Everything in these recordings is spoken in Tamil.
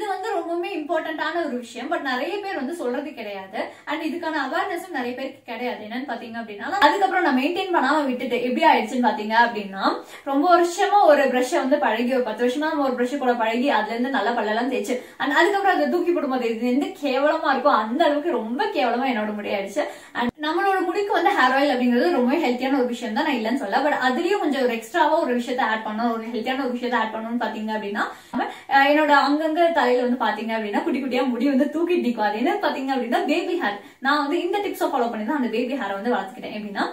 இது வந்து ரொம்பவுமே இம்பார்ட்டன்டான ஒரு விஷயம் பட் நிறைய பேர் வந்து சொல்றது கிடையாது அண்ட் இதுக்கான அவேர்னஸும் நிறைய பேருக்கு கிடையாது என்னன்னு பாத்தீங்க அப்படின்னா அதுக்கப்புறம் நான் மெயின்டைன் பண்ணாம விட்டுட்டு எப்படி ஆயிடுச்சுன்னு பாத்தீங்க அப்படின்னா ரொம்ப வருஷமா ஒரு பிரஷ் வந்து பழகி ஒரு பத்து வருஷமா நம்ம ஒரு பிரஷ் கூட பழகி அதுல இருந்து நல்ல பல்லெல்லாம் தேய்ச்சு அண்ட் அதுக்கப்புறம் அதை தூக்கி போடும்போது இது எந்த கேவலமா இருக்கும் அந்த அளவுக்கு ரொம்ப கேவலமா என்னோட முடி ஆயிடுச்சு அண்ட் நம்மளோட முடிக்கு வந்து ஹேர் ஆயில் அப்படிங்கிறது ரொம்ப ஹெல்த்தியான ஒரு விஷயம் தான் நான் இல்லைன்னு சொல்ல பட் அதுலயும் கொஞ்சம் ஒரு எக்ஸ்ட்ராவா ஒரு விஷயத்த ஆட் பண்ணணும் ஒரு ஹெல்த்தியான ஒரு விஷயத்த ஆட் பண்ணணும்னு பாத்தீங்க அப்படின்னா அஹ் என்னோட அங்கங்க தலையில வந்து பாத்தீங்க அப்படின்னா குட்டி குட்டியா முடி வந்து தூக்கிட்டு நிக்கும் அது என்ன பாத்தீங்க அப்படின்னா பேபி ஹேர் நான் வந்து இந்த டிப்ஸை ஃபாலோ பண்ணி தான் அந்த பேபி ஹேரை வந்து வளர்த்துக்கிட்டேன் எப்படின்னா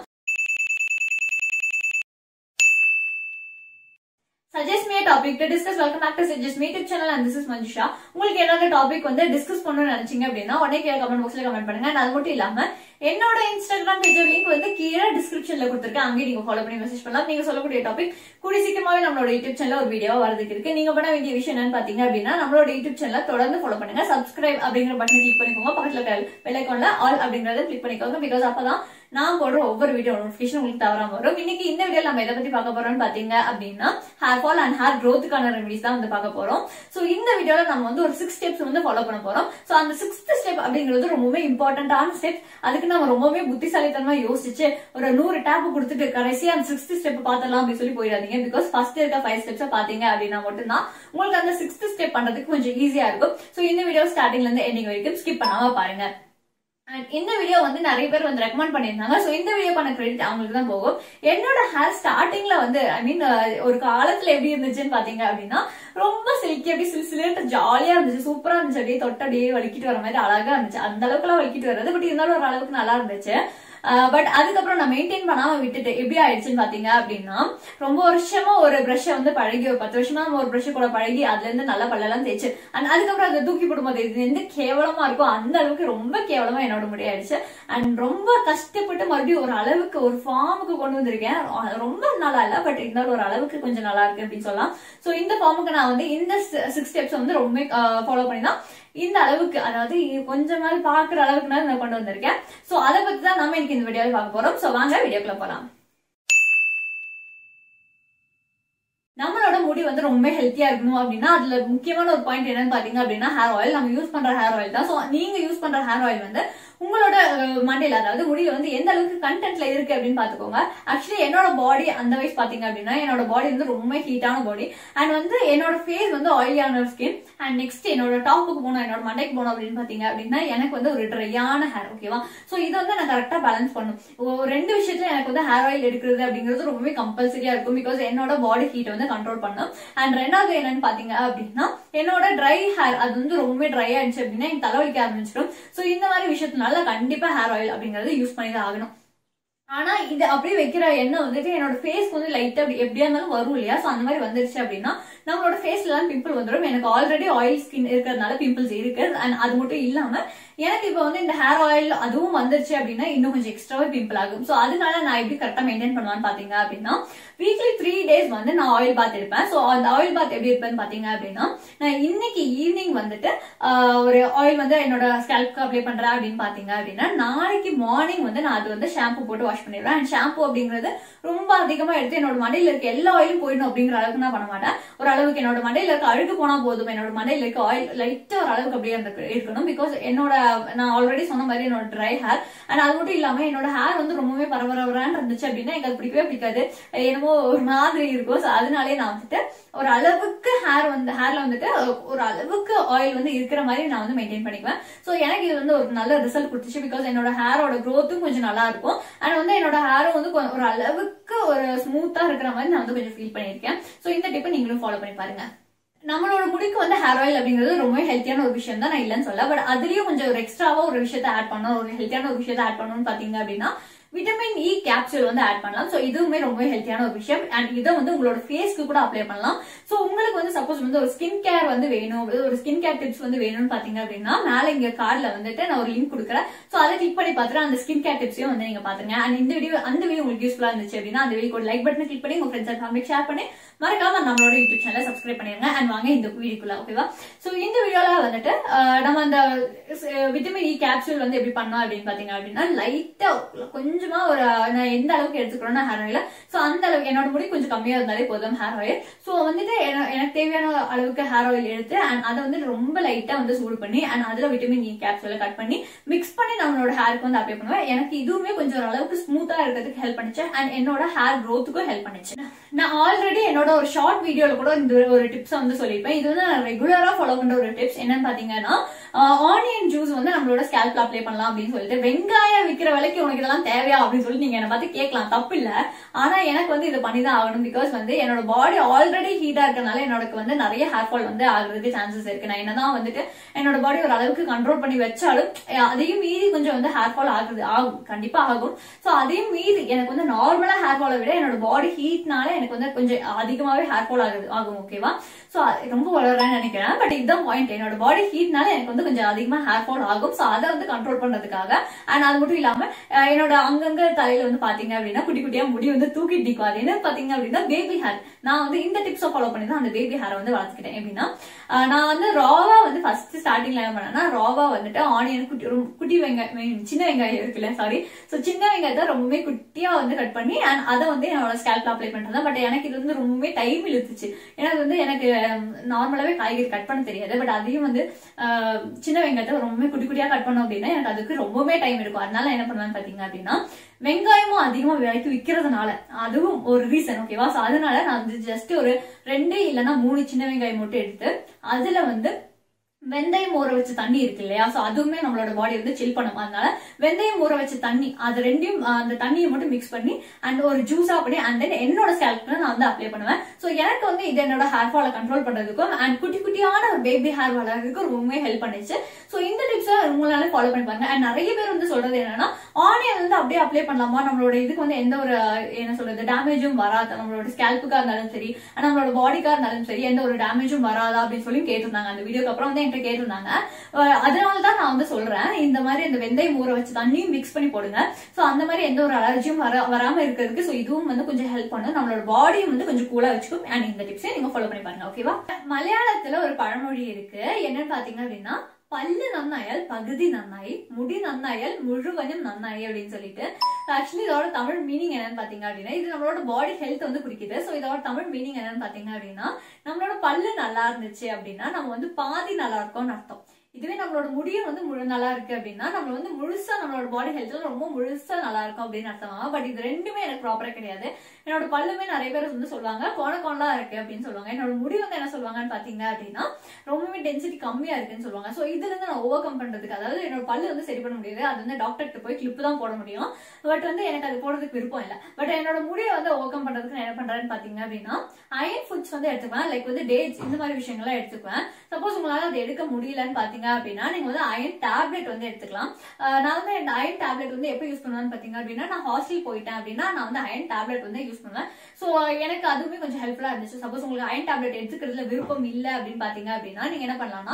suggest me topic to discuss welcome back to suggest me tip channel and this is Manjusha உங்களுக்கு ஏதாவது டாபிக் வந்து டிஸ்கஸ் பண்ணணும்னு நினைச்சீங்க அப்படின்னா உடனே கீழே கமெண்ட் பாக்ஸ்ல கமெண்ட் பண்ணுங்க and அது மட்டும் இல்லாம என்னோட இன்ஸ்டாகிராம் பேஜ் லிங்க் வந்து கீழே டிஸ்கிரிப்ஷன்ல கொடுத்துருக்கேன் அங்கேயும் நீங்க ஃபாலோ பண்ணி மெசேஜ் பண்ணலாம் நீங்க சொல்லக்கூடிய டாபிக் கூடி சீக்கிரமாவே நம்மளோட யூடியூப் சேனல்ல ஒரு வீடியோ வரதுக்கு இருக்கு நீங்க பண்ண வேண்டிய விஷயம் என்னன்னு பாத்தீங்க அப்படின்னா நம்மளோட யூடியூப் சேனலை தொடர்ந்து ஃபாலோ பண்ணுங்க சப்ஸ்கிரைப் அப்படிங்கிற பட்டனை கிளிக் பண்ணிக்கோங்க பக்கத்துல பெல் ஐக்கான்ல ஆல் அப்படிங்கறத கிளிக் பண்ணிக்கோங்க பிகாஸ் அப்பதான் நான் போடுற ஒவ்வொரு வீடியோ நோட்டிபிகேஷன் உங்களுக்கு தவறாம வரும் இன்னைக்கு இந்த வீடியோ நம்ம எதை பத்தி பார்க்க போறோம்னு பாத்தீங்க அப்படின்னா ஹேர் ஃபால் அண்ட் ஹேர் க்ரோத்துக்கான ரெமடிஸ் தான் வந்து பார்க்க போறோம் சோ இந்த வீடியோல நம்ம வந்து ஒரு சிக்ஸ் ஸ்டெப்ஸ் வந்து ஃபாலோ பண்ண போறோம் சோ அந்த சிக்ஸ்த் ஸ்டெப் அப்படிங்கிறது ரொம்பவே இம்பார்ட்டன்டான ஸ்டெப் அதுக்கு நம்ம ரொம்பவே புத்திசாலித்தனமா யோசிச்சு ஒரு நூறு டேப் கொடுத்துட்டு கடைசியா அந்த சிக்ஸ்த் ஸ்டெப் பார்த்தலாம் அப்படின்னு சொல்லி போயிடாதீங்க பிகாஸ் ஃபர்ஸ்ட் இருக்க ஃபைவ் ஸ்டெப்ஸ் பாத்தீங்க அப்படின்னா மட்டும்தான் உங்களுக்கு அந்த சிக்ஸ்த் ஸ்டெப் பண்றதுக்கு கொஞ்சம் ஈஸியா இருக்கும் சோ இந்த வீடியோ ஸ்டார்டிங்ல இருந்து எண்டிங் வரைக்கும் ஸ்கிப் பண்ணாம பாருங்க அண்ட் இந்த வீடியோ வந்து நிறைய பேர் வந்து ரெக்கமெண்ட் பண்ணியிருந்தாங்க சோ இந்த வீடியோக்கான கிரெடிட் அவங்களுக்கு தான் போகும் என்னோட ஹேர் ஸ்டார்டிங்ல வந்து ஐ மீன் ஒரு காலத்துல எப்படி இருந்துச்சுன்னு பாத்தீங்க அப்படின்னா ரொம்ப சில்கி அப்படி சிலு சிலிட்டு ஜாலியா இருந்துச்சு சூப்பரா இருந்துச்சு அப்படியே தொட்ட அப்படியே வலிக்கிட்டு வர மாதிரி அழகா இருந்துச்சு அந்த அளவுக்கு எல்லாம் வலிக்கிட்டு வர்றது பட் இருந்தாலும் ஒரு அளவுக்கு நல்லா இருந்துச்சு பட் அதுக்கப்புறம் நான் மெயின்டைன் பண்ணாம விட்டுட்டு எப்படி ஆயிடுச்சுன்னு பாத்தீங்க அப்படின்னா ரொம்ப வருஷமா ஒரு பிரஷ் வந்து பழகி ஒரு பத்து வருஷமா நம்ம ஒரு பிரஷ் கூட பழகி அதுல இருந்து நல்ல பல்லெல்லாம் தேய்ச்சு அண்ட் அதுக்கப்புறம் அதை தூக்கி போடும்போது இது எந்த கேவலமா இருக்கும் அந்த அளவுக்கு ரொம்ப கேவலமா என்னோட முடி ஆயிடுச்சு அண்ட் ரொம்ப கஷ்டப்பட்டு மறுபடியும் ஒரு அளவுக்கு ஒரு ஃபார்முக்கு கொண்டு வந்திருக்கேன் அஹ் ரொம்ப நல்லா இல்ல பட் இருந்தாலும் ஒரு அளவுக்கு கொஞ்சம் நல்லா இருக்கு அப்படின்னு சொல்லலாம் சோ இந்த ஃபார்முக்கு நான் வந்து இந்த சிக்ஸ் ஸ்டெப்ஸ் வந்து ரொம்ப ஃபாலோ பண்ணி தான் இந்த அளவுக்கு அதாவது கொஞ்சம் மாதிரி பாக்குற அளவுக்கு நான் கொண்டு வந்திருக்கேன் சோ அதை பத்தி தான் நாம இன்னைக்கு இந்த வீடியோவில் பார்க்க போறோம் சோ வாங்க வீடியோக்குள்ள போலாம் நம்மளோட முடி வந்து ரொம்ப ஹெல்த்தியா இருக்கணும் அப்படின்னா அதுல முக்கியமான ஒரு பாயிண்ட் என்னன்னு பாத்தீங்க அப்படின்னா ஹேர் ஆயில் நம்ம யூஸ் பண்ற ஹேர் ஆயில் தான் சோ நீங்க யூஸ் பண்ற ஹேர் ஆயில் வந்து உங்களோட மண்டையில அதாவது முடியில வந்து எந்த அளவுக்கு கண்டென்ட்ல இருக்கு அப்படின்னு பாத்துக்கோங்க ஆக்சுவலி என்னோட பாடி அந்த வயசு பாத்தீங்க அப்படின்னா என்னோட பாடி வந்து ரொம்ப ஹீட்டான பாடி அண்ட் வந்து என்னோட ஃபேஸ் வந்து ஆயிலியான ஸ்கின் அண்ட் நெக்ஸ்ட் என்னோட டாப்புக்கு போனோம் என்னோட மண்டைக்கு போனோம் அப்படின்னு பாத்தீங்க அப்படின்னா எனக்கு வந்து ஒரு ட்ரையான ஹேர் ஓகேவா சோ இதை வந்து நான் கரெக்டா பேலன்ஸ் பண்ணும் ரெண்டு விஷயத்துல எனக்கு வந்து ஹேர் ஆயில் எடுக்கிறது அப்படிங்கிறது ரொம்பவே கம்பல்சரியா இருக்கும் பிகாஸ் என்னோட பாடி ஹீட் வந்து கண்ட்ரோல் பண்ணும் அண்ட் ரெண்டாவது என்னன்னு பாத்தீங்க அப்படின்னா என்னோட ட்ரை ஹேர் அது வந்து ரொம்ப ட்ரை ஆயிடுச்சு அப்படின்னா எனக்கு தலைவலிக்க ஆரம்பிச்சிடும் சோ இந்த மாதிரி விஷயத்தினால கண்டிப்பா ஹேர் ஆயில் அப்படிங்கறது யூஸ் பண்ணி தான் ஆகணும் ஆனா இது அப்படியே வைக்கிற எண்ணெய் வந்துட்டு என்னோட ஃபேஸ்க்கு வந்து லைட்டா அப்படி எப்படியா இருந்தாலும் வரும் இல்லையா சோ அந்த மாதிரி வந்துருச்சு அப்படின்னா நம்மளோட ஃபேஸ்ல எல்லாம் பிம்பிள் வந்துடும் எனக்கு ஆல்ரெடி ஆயில் ஸ்கின் இருக்கிறதுனால பிம்பிள்ஸ் இருக்கு அண்ட் அது மட்டும் இல்லாம எனக்கு இப்போ வந்து இந்த ஹேர் ஆயில் அதுவும் வந்துருச்சு அப்படின்னா இன்னும் கொஞ்சம் எக்ஸ்ட்ராவே பிம்பிள் ஆகும் சோ அதனால நான் எப்படி கரெக்டா மெயின்டைன் பண்ணுவான்னு பாத்தீங்க அப்படின்னா வீக்லி த்ரீ டேஸ் வந்து நான் ஆயில் பாத் எடுப்பேன் சோ அந்த ஆயில் பாத் எப்படி இருப்பேன்னு பாத்தீங்க அப்படின்னா நான் இன்னைக்கு ஈவினிங் வந்துட்டு ஒரு ஆயில் வந்து என்னோட ஸ்கேல்ப்க்கு அப்ளை பண்றேன் அப்படின்னு பாத்தீங்க அப்படின்னா நாளைக்கு மார்னிங் வந்து நான் அது வந்து ஷாம்பு போட்டு வாஷ் பண்ணிடுவேன் அண்ட் ஷாம்பு அப்படிங்கிறது ரொம்ப அதிகமா எடுத்து என்னோட மண்டையில இருக்க எல்லா ஆயிலும் போயிடும் அப்படிங்கிற அளவுக்கு நான் பண்ண மாட்டேன் ஒரு அளவுக்கு என்னோட மண்டையில இருக்க அழுக்கு போனா போதும் என்னோட மண்டையில இருக்க ஆயில் லைட்டா ஒரு அளவுக்கு அப்படியே அந்த இருக்கணும் பிகாஸ் என்னோட நான் ஆல்ரெடி சொன்ன மாதிரி என்னோட ட்ரை ஹேர் அண்ட் அது மட்டும் இல்லாம என்னோட ஹேர் வந்து ரொம்பவே பரபரவரான்னு இருந்துச்சு அப்படின்னா எனக்கு அது பிடிக்கவே பிடிக்காது என்னமோ ஒரு மாதிரி இருக்கும் ஸோ அதனாலே நான் வந்துட்டு ஒரு அளவுக்கு ஹேர் வந்து ஹேர்ல வந்துட்டு ஒரு அளவுக்கு ஆயில் வந்து இருக்கிற மாதிரி நான் வந்து மெயின்டைன் பண்ணிக்குவேன் ஸோ எனக்கு இது வந்து ஒரு நல்ல ரிசல்ட் கொடுத்துச்சு பிகாஸ் என்னோட ஹேரோட க்ரோத்தும் கொஞ்சம் நல்லா இருக்கும் அண்ட் வந்து என்னோட ஹேரும் வந்து ஒரு அளவுக்கு ஒரு ஸ்மூத்தா இருக்கிற மாதிரி நான் வந்து கொஞ்சம் ஃபீல் பண்ணியிருக்கேன் ஸோ இந்த டிப்பை நீங்களும் ஃபாலோ பண்ணி பாருங்க நம்மளோட முடிக்கு வந்து ஹேர் ஆயில் அப்படிங்கிறது ரொம்ப ஹெல்த்தியான ஒரு விஷயம் தான் நான் இல்லைன்னு சொல்ல பட் அதுலயும் கொஞ்சம் ஒரு எக்ஸ்ட்ராவா ஒரு விஷயத்த ஆட் பண்ணணும் ஒரு ஹெல்த்தியான ஒரு விஷயத்த ஆட் பண்ணணும்னு பாத்தீங்க அப்படின்னா விட்டமின் இ கேப்சூல் வந்து ஆட் பண்ணலாம் சோ இதுவுமே ரொம்ப ஹெல்த்தியான ஒரு விஷயம் அண்ட் இதை வந்து உங்களோட ஃபேஸ்க்கு கூட அப்ளை பண்ணலாம் சோ உங்களுக்கு வந்து சப்போஸ் வந்து ஒரு ஸ்கின் கேர் வந்து வேணும் ஒரு ஸ்கின் கேர் டிப்ஸ் வந்து வேணும்னு பாத்தீங்க அப்படின்னா மேல இங்க கார்ட்ல வந்துட்டு நான் ஒரு லிங்க் கொடுக்குறேன் சோ அதை கிளிக் பண்ணி பார்த்துட்டு அந்த ஸ்கின் கேர் டிப்ஸையும் வந்து நீங்க பாத்துங்க அண்ட் இந்த வீடியோ அந்த வீடியோ உங்களுக்கு யூஸ்ஃபுல்லா இருந்துச்சு அப்படின்னா அந்த வீடியோ லைக் பட்டன் கிளிக் பண்ணி உங்க ஃப்ரெண்ட்ஸ் அண்ட் ஃபேமிலி ஷேர் பண்ணி மறக்காம நம்மளோட யூடியூப் சேனலை சப்ஸ்கிரைப் பண்ணிருங்க அண்ட் வாங்க இந்த வீடியோக்குள்ள ஓகேவா சோ இந்த வீடியோல வந்துட்டு நம்ம அந்த விட்டமின் இ கேப்சூல் வந்து எப்படி பண்ணோம் அப்படின்னு பாத்தீங்க அப்படின்னா லைட்டா கொஞ்சம் கொஞ்சமா ஒரு நான் எந்த அளவுக்கு எடுத்துக்கிறோம்னா ஹேர் ஆயில் ஸோ அந்த அளவுக்கு என்னோட முடி கொஞ்சம் கம்மியா இருந்தாலே போதும் ஹேர் ஆயில் ஸோ வந்துட்டு என- எனக்கு தேவையான அளவுக்கு ஹேர் ஆயில் எடுத்து அண்ட் அதை வந்து ரொம்ப லைட்டா வந்து சூடு பண்ணி அண்ட் அதுல விட்டமின் இ கேப்சூல கட் பண்ணி மிக்ஸ் பண்ணி நம்மளோட ஹேருக்கு வந்து அப்ளை பண்ணுவேன் எனக்கு இதுவுமே கொஞ்சம் ஓரளவுக்கு ஸ்மூத்தா இருக்கிறதுக்கு ஹெல்ப் பண்ணுச்சு அண்ட் என்னோட ஹேர் க்ரோத்துக்கும் ஹெல்ப் பண்ணுச்சு நான் ஆல்ரெடி என்னோட ஒரு ஷார்ட் வீடியோல கூட இந்த ஒரு டிப்ஸ் வந்து சொல்லியிருப்பேன் இது வந்து நான் ரெகுலரா ஃபாலோ பண்ற ஒரு டிப்ஸ் என்னன்னு பாத்தீங்கன்னா ஆனியன் ஜூஸ் வந்து நம்மளோட ஸ்கேல்ப்ல அப்ளை பண்ணலாம் அப்படின்னு சொல்லிட்டு வெங்காயம் விக்கிற விலைக்கு உனக்கு இதெல்லாம் தேவையா அப்படின்னு சொல்லி நீங்க என்ன பார்த்து கேட்கலாம் தப்பு இல்ல ஆனா எனக்கு வந்து இது பண்ணிதான் ஆகணும் பிகாஸ் வந்து என்னோட பாடி ஆல்ரெடி ஹீட்டா இருக்கனால என்னோட வந்து நிறைய ஹேர் ஃபால் வந்து ஆகுறதுக்கு சான்சஸ் இருக்கு நான் என்னதான் வந்துட்டு என்னோட பாடி ஒரு அளவுக்கு கண்ட்ரோல் பண்ணி வச்சாலும் அஹ் அதையும் மீறி கொஞ்சம் வந்து ஹேர் ஃபால் ஆகுது ஆகும் கண்டிப்பா ஆகும் சோ அதையும் மீறி எனக்கு வந்து நார்மலா ஹேர் ஃபாலை விட என்னோட பாடி ஹீட்னால எனக்கு வந்து கொஞ்சம் அதிகமாவே ஹேர் ஃபால் ஆகுது ஆகும் ஓகேவா சோ ரொம்ப வளர்றேன்னு நினைக்கிறேன் பட் இதுதான் பாயிண்ட் என்னோட பாடி ஹீட்னால எனக்கு வந்து கொஞ்சம் அதிகமா ஹேர் ஃபால் ஆகும் சோ அதை வந்து கண்ட்ரோல் பண்றதுக்காக அண்ட் அது மட்டும் இல்லாம அஹ் என்னோட அங்கங்க தலையில வந்து பாத்தீங்க அப்படின்னா குட்டி குட்டியா முடி வந்து தூக்கிட்டு நிக்கும் அது என்ன பாத்தீங்க அப்படின்னா பேபி ஹேர் நான் வந்து இந்த டிப்ஸை ஃபாலோ பண்ணி தான் அந்த பேபி ஹேரை வந்து வளர்த்துக்கிட்டேன் எப்படின்னா அஹ் நான் வந்து ராவா வந்து ஃபர்ஸ்ட் ஸ்டார்டிங்ல என்ன பண்ணேன்னா ராவா வந்துட்டு ஆனியன் குட்டி ரொம்ப குட்டி வெங்காயம் I mean, சின்ன வெங்காயம் இருக்குல்ல சாரி சோ சின்ன வெங்காயத்தை ரொம்பவே குட்டியா வந்து கட் பண்ணி அண்ட் அதை வந்து என்னோட ஸ்கேல்ப்ல அப்ளை பண்றேன் பட் எனக்கு இது வந்து ரொம்பவே டைம் இழுத்துச்சு ஏன்னா அது வந்து எனக்கு நார்மலாவே காய்கறி கட் பண்ண தெரியாது பட் அதையும் வந்து அஹ், சின்ன வெங்காயத்தை ரொம்பவே குட்டி குட்டியா கட் பண்ணோம் அப்படின்னா எனக்கு அதுக்கு ரொம்பவே டைம் எடுக்கும் அதனால என்ன பண்ணுவேன்னு பாத்தீங்க அப்படின்னா வெங்காயமும் அதிகமா விலைக்கு விக்கிறதுனால அதுவும் ஒரு ரீசன் ஓகேவா சோ அதனால நான் வந்து ஜஸ்ட் ஒரு ரெண்டு இல்லைன்னா மூணு சின்ன வெங்காயம் மட்டும் எடுத்து அதுல வந்து வெந்தயம் ஊற வச்ச தண்ணி இருக்கு இல்லையா சோ அதுவுமே நம்மளோட பாடி வந்து சில் பண்ணும் அதனால வெந்தயம் ஊற வச்ச தண்ணி அது ரெண்டையும் அஹ், அந்த தண்ணியை மட்டும் மிக்ஸ் பண்ணி அண்ட் ஒரு ஜூஸா அப்படி அண்ட் தென் என்னோட ஸ்கேல்ப்ல நான் வந்து அப்ளை பண்ணுவேன் சோ எனக்கு வந்து இது என்னோட ஹேர் ஃபாலை கண்ட்ரோல் பண்றதுக்கும் அண்ட் குட்டி குட்டியான ஒரு பேபி ஹேர் வளர்றதுக்கும் ரொம்பவே ஹெல்ப் பண்ணுச்சு சோ இந்த டிப்ஸை உங்களால ஃபாலோ பண்ணி பாருங்க அண்ட் நிறைய பேர் வந்து சொல்றது என்னன்னா ஆனியன் வந்து அப்படியே அப்ளை பண்ணலாமா நம்மளோட இதுக்கு வந்து எந்த ஒரு என்ன சொல்றது டேமேஜும் வராது நம்மளோட ஸ்கேல்ப்புக்கா இருந்தாலும் சரி and நம்மளோட பாடிக்கா இருந்தாலும் சரி எந்த ஒரு டேமேஜும் வராதா அப்படின்னு சொல்லி கேட்டிருந்தாங்க அந்த வீடியோக்கு அப்புறம் வந்து என்கிட்ட கேட்டிருந்தாங்க அஹ் அதனால தான் நான் வந்து சொல்றேன் இந்த மாதிரி இந்த வெந்தயம் ஊற வச்சு தண்ணியும் மிக்ஸ் பண்ணி போடுங்க சோ அந்த மாதிரி எந்த ஒரு அலர்ஜியும் வர வராம இருக்கிறதுக்கு சோ இதுவும் வந்து கொஞ்சம் ஹெல்ப் பண்ணும் நம்மளோட பாடியும் வந்து கொஞ்சம் கூலா வச்சுக்கும் அண்ட் இந்த டிப்ஸை நீங்க ஃபாலோ பண்ணி பாருங்க ஓகேவா மலையாளத்துல ஒரு பழமொழி இருக்கு என்னன்னு பாத்தீங்க அப்படின்னா பல்லு நன்னாயால் பகுதி நன்னாய் முடி நன்னாயால் முழுவதும் நன்னாய் அப்படின்னு சொல்லிட்டு ஆக்சுவலி இதோட தமிழ் மீனிங் என்னன்னு பாத்தீங்க அப்படின்னா இது நம்மளோட பாடி ஹெல்த் வந்து குறிக்குது சோ இதோட தமிழ் மீனிங் என்னன்னு பாத்தீங்க அப்படின்னா நம்மளோட பல்லு நல்லா இருந்துச்சு அப்படின்னா நம்ம வந்து பாதி நல்லா இருக்கோம்னு அர்த்தம் இதுவே நம்மளோட முடியும் வந்து முழு நல்லா இருக்கு அப்படின்னா நம்ம வந்து முழுசா நம்மளோட பாடி ஹெல்த்ல ரொம்ப முழுசா நல்லா இருக்கும் அப்படின்னு அர்த்தம் பட் இது ரெண்டுமே எனக்கு ப்ராப்பரா கிடையாது என்னோட பல்லுமே நிறைய பேர் வந்து சொல்லுவாங்க கோண கோணலா இருக்கு அப்படின்னு சொல்லுவாங்க என்னோட முடி வந்து என்ன சொல்லுவாங்கன்னு பாத்தீங்க அப்படின்னா ரொம்பவே டென்சிட்டி கம்மியா இருக்குன்னு சொல்லுவாங்க சோ இதுல இருந்து நான் ஓவர் கம் பண்றதுக்கு அதாவது என்னோட பல்லு வந்து சரி பண்ண முடியாது அது வந்து டாக்டர்கிட்ட போய் கிளிப் தான் போட முடியும் பட் வந்து எனக்கு அது போடுறதுக்கு விருப்பம் இல்ல பட் என்னோட முடியை வந்து ஓவர் கம் பண்றதுக்கு நான் என்ன பண்றேன்னு பாத்தீங்க அப்படின்னா அயன் ஃபுட்ஸ் வந்து எடுத்துக்குவேன் லைக் வந்து டேட்ஸ் இந்த மாதிரி விஷயங்கள்லாம் எடுத்துக்குவேன் சப்போஸ் உங்களால அது எடுக்க முடியலன்னு பாத்தீங்க அப்படின்னா நீங்க வந்து அயன் டேப்லெட் வந்து எடுத்துக்கலாம் அஹ் நான் வந்து இந்த அயன் டேப்லெட் வந்து எப்போ யூஸ் பண்ணுவேன்னு பாத்தீங்க அப்படின்னா நான் ஹாஸ்டல் போயிட்டேன் அப்படின்னா நான் வந்து அயன் டேப்லெட் வந்து யூஸ் பண்ணுவேன் சோ எனக்கு அதுவுமே கொஞ்சம் ஹெல்ப்ஃபுல்லா இருந்துச்சு சப்போஸ் உங்களுக்கு அயன் டேப்லெட் எடுத்துக்கிறதுல விருப்பம் இல்ல அப்படின்னு பாத்தீங்க அப்படின்னா நீங்க என்ன பண்ணலாம்னா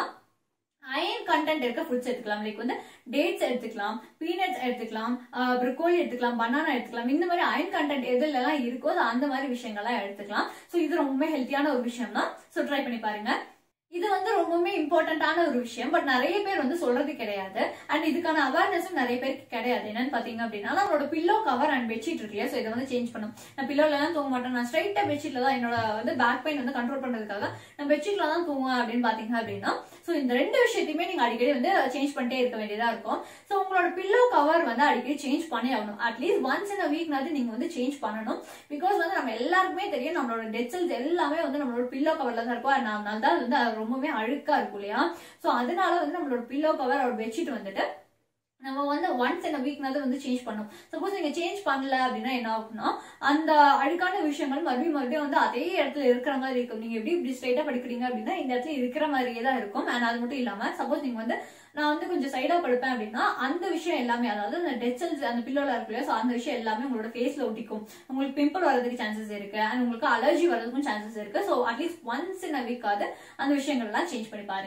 அயன் கண்டென்ட் இருக்க ஃபுட்ஸ் எடுத்துக்கலாம் லைக் வந்து டேட்ஸ் எடுத்துக்கலாம் பீனட்ஸ் எடுத்துக்கலாம் ப்ரொக்கோலி எடுத்துக்கலாம் பனானா எடுத்துக்கலாம் இந்த மாதிரி அயன் கண்டென்ட் எதுல எல்லாம் இருக்கோ அது அந்த மாதிரி விஷயங்கள்லாம் எடுத்துக்கலாம் ஸோ இது ரொம்ப ஹெல்த்தியான ஒரு விஷயம் தான் ஸோ ட்ரை பண்ணி பாருங்க இது வந்து ரொம்பவுமே இம்பார்ட்டன்டான ஒரு விஷயம் பட் நிறைய பேர் வந்து சொல்றது கிடையாது அண்ட் இதுக்கான அவேர்னஸும் நிறைய பேருக்கு கிடையாது என்னன்னு பாத்தீங்க அப்படின்னா நம்மளோட பில்லோ கவர் அண்ட் பெட்ஷீட் இருக்கு இல்லையா ஸோ இதை வந்து சேஞ்ச் பண்ணும் நான் பில்லோல எல்லாம் தூங்க மாட்டேன் நான் ஸ்ட்ரைட்டா பெட்ஷீட்ல தான் என்னோட வந்து பேக் பெயின் வந்து கண்ட்ரோல் பண்றதுக்காக நான் பெட்ஷீட்ல தான் தூங்குவேன் அப்படின்னு பாத்தீங்க அப்படின்னா ஸோ இந்த ரெண்டு விஷயத்தையுமே நீங்க அடிக்கடி வந்து சேஞ்ச் பண்ணிட்டே இருக்க வேண்டியதா இருக்கும் ஸோ உங்களோட பில்லோ கவர் வந்து அடிக்கடி சேஞ்ச் பண்ணி ஆகணும் அட்லீஸ்ட் ஒன்ஸ் இன் அ வீக்னாவது நீங்க வந்து சேஞ்ச் பண்ணணும் பிகாஸ் வந்து நம்ம எல்லாருக்குமே தெரியும் நம்மளோட டெட் செல்ஸ் எல்லாமே வந்து நம்மளோட பில்லோ கவர்ல தான் இருக்கும் and அதனால தான் அது வந்து அது ரொம்பவே அழுக்கா இருக்கும் இல்லையா ஸோ அதனால வந்து நம்மளோட பில்லோ கவர் ஒரு பெட்ஷீட் வந்துட்டு நம்ம வந்து ஒன்ஸ் இன் வீக்னாவது வந்து சேஞ்ச் பண்ணும் சப்போஸ் நீங்க சேஞ்ச் பண்ணல அப்படின்னா என்ன ஆகும்னா அந்த அழுக்கான விஷயங்கள் மறுபடியும் மறுபடியும் வந்து அதே இடத்துல இருக்கிற மாதிரி இருக்கும் நீங்க எப்படி இப்படி ஸ்ட்ரைட்டா படிக்கிறீங்க அப்படின்னா இந்த இடத்துல இருக்கிற மாதிரியே தான் இருக்கும் அண்ட் அது மட்டும் இல்லாம சப்போஸ் நீங்க வந்து நான் வந்து கொஞ்சம் சைடா படுப்பேன் அப்படின்னா அந்த விஷயம் எல்லாமே அதாவது அந்த டெட் செல்ஸ் அந்த பில்லோல இருக்கு இல்லையா ஸோ அந்த விஷயம் எல்லாமே உங்களோட ஃபேஸ்ல ஒட்டிக்கும் உங்களுக்கு பிம்பிள் வரதுக்கு சான்சஸ் இருக்கு அண்ட் உங்களுக்கு அலர்ஜி வரதுக்கும் சான்சஸ் இருக்கு so at least once in a வீக்காவது அந்த விஷயங்கள்லாம் சேஞ்ச் பண்ணி பாருங்க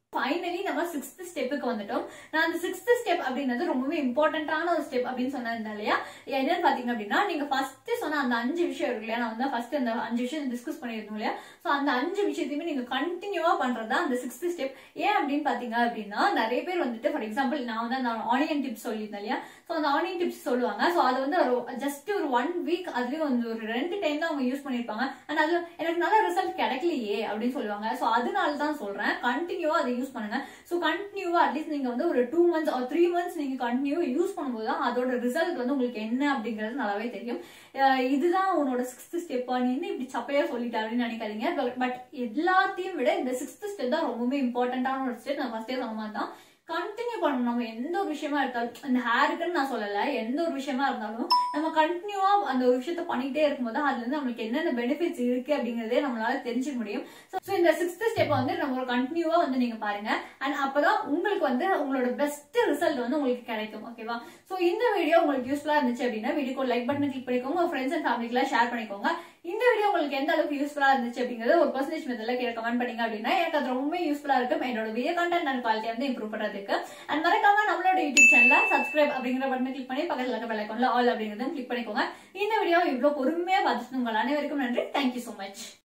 ஃபைனலி நம்ம சிக்ஸ்த் ஸ்டெப்புக்கு வந்துட்டோம் நான் அந்த சிக்ஸ்த் ஸ்டெப் அப்படின்றது ரொம்பவே இம்பார்ட்டன்டான ஒரு ஸ்டெப் அப்படின்னு சொன்னேன் இல்லையா என்னன்னு பாத்தீங்க அப்படின்னா நீங்க ஃபர்ஸ்ட் சொன்ன அந்த அஞ்சு விஷயம் இருக்கு இல்லையா நான் வந்து ஃபர்ஸ்ட் அந்த அஞ்சு விஷயம் டிஸ்கஸ் பண்ணியிருந்தோம் இல்லையா சோ அந்த அஞ்சு விஷயத்தையுமே நீங்க கண்டினியூவா பண்றதா அந்த சிக்ஸ்த் ஸ்டெப் ஏன் அப்படின்னு பாத்தீங்க அப்படின்னா நிறைய பேர் வந்துட்டு ஃபார் எக்ஸாம்பிள் நான் வந்து அந்த ஆனியன் டிப்ஸ் சொல்லியிருந்தேன் இல்லையா சோ அந்த ஆனியன் டிப்ஸ் சொல்லுவாங்க சோ அது வந்து ஒரு ஜஸ்ட் ஒரு ஒன் வீக் அதுலயும் வந்து ஒரு ரெண்டு டைம் தான் அவங்க யூஸ் பண்ணிருப்பாங்க அண்ட் அது எனக்கு நல்ல ரிசல்ட் கிடைக்கலையே அப்படின்னு சொல்லுவாங்க சோ அதனால தான் சொல்றேன் கண்டினியூவா அதை யூஸ் பண்ணுங்க சோ கண்டினியூவா அட்லீஸ்ட் நீங்க வந்து ஒரு டூ மந்த்ஸ் ஒரு த்ரீ மந்த்ஸ் நீங்க கண்டினியூ யூஸ் பண்ணும்போது தான் அதோட ரிசல்ட் வந்து உங்களுக்கு என்ன அப்படிங்கிறது நல்லாவே தெரியும் அஹ் இதுதான் உன்னோட சிக்ஸ்த் ஸ்டெப்பா நீ என்ன இப்படி சப்பையா சொல்லிட்ட அப்படின்னு நினைக்காதீங்க பட் எல்லாத்தையும் விட இந்த சிக்ஸ்த் ஸ்டெப் தான் ரொம்பவே இம்பார்ட்டன்டான ஒரு ஸ்டெப் நான் ஃபர்ஸ்டே சொன்ன மாதிரி தான் கண்டினியூ பண்ணணும் நம்ம எந்த ஒரு விஷயமா இருந்தாலும் இந்த ஹேருக்குன்னு நான் சொல்லல எந்த ஒரு விஷயமா இருந்தாலும் நம்ம கண்டினியூவா அந்த ஒரு விஷயத்த பண்ணிட்டே இருக்கும்போது அதுல இருந்து நம்மளுக்கு என்னென்ன பெனிஃபிட்ஸ் இருக்கு அப்படிங்கறதே நம்மளால தெரிஞ்சுக்க முடியும் ஸோ இந்த சிக்ஸ்த் ஸ்டெப் வந்து நம்ம கண்டினியூவா வந்து நீங்க பாருங்க அண்ட் அப்பதான் உங்களுக்கு வந்து உங்களோட பெஸ்ட் ரிசல்ட் வந்து உங்களுக்கு கிடைக்கும் ஓகேவா ஸோ இந்த வீடியோ உங்களுக்கு யூஸ்ஃபுல்லா இருந்துச்சு அப்படின்னா வீடியோக்கு லைக் பட்டன் கிளிக் பண்ணிக்கோங்க உங்க ஃப்ரெண்ட்ஸ் அண்ட் ஃபேமிலிக்குலாம் ஷேர் பண்ணிக்கோங்க இந்த வீடியோ உங்களுக்கு எந்த அளவுக்கு யூஸ்ஃபுல்லா இருந்துச்சு அப்படிங்கறது ஒரு பர்சன்டேஜ் மெத்தட்ல கீழே கமெண்ட் பண்ணீங்க அப்படின்னா எனக்கு அது ரொம்ப யூஸ்ஃபுல்லா இருக்கும் என்னோட வீடியோ கண்டென்ட் அண்ட் குவாலிட்டி வந்து இம்ப்ரூவ் பண்றதுக்கு அண்ட் மறக்காம நம்மளோட யூடியூப் சேனல்ல சப்ஸ்கிரைப் அப்படிங்கிற பட்டன் கிளிக் பண்ணி பக்கத்துல இருக்க பெல் ஐக்கான்ல ஆல் அப்படிங்கறதும் கிளிக் பண்ணிக்கோங்க இந்த வீடியோ இவ்வளவு பொறுமையா பார்த்துட்டு உங்கள் அனைவருக்கும் நன்றி தேங்க்யூ so மச்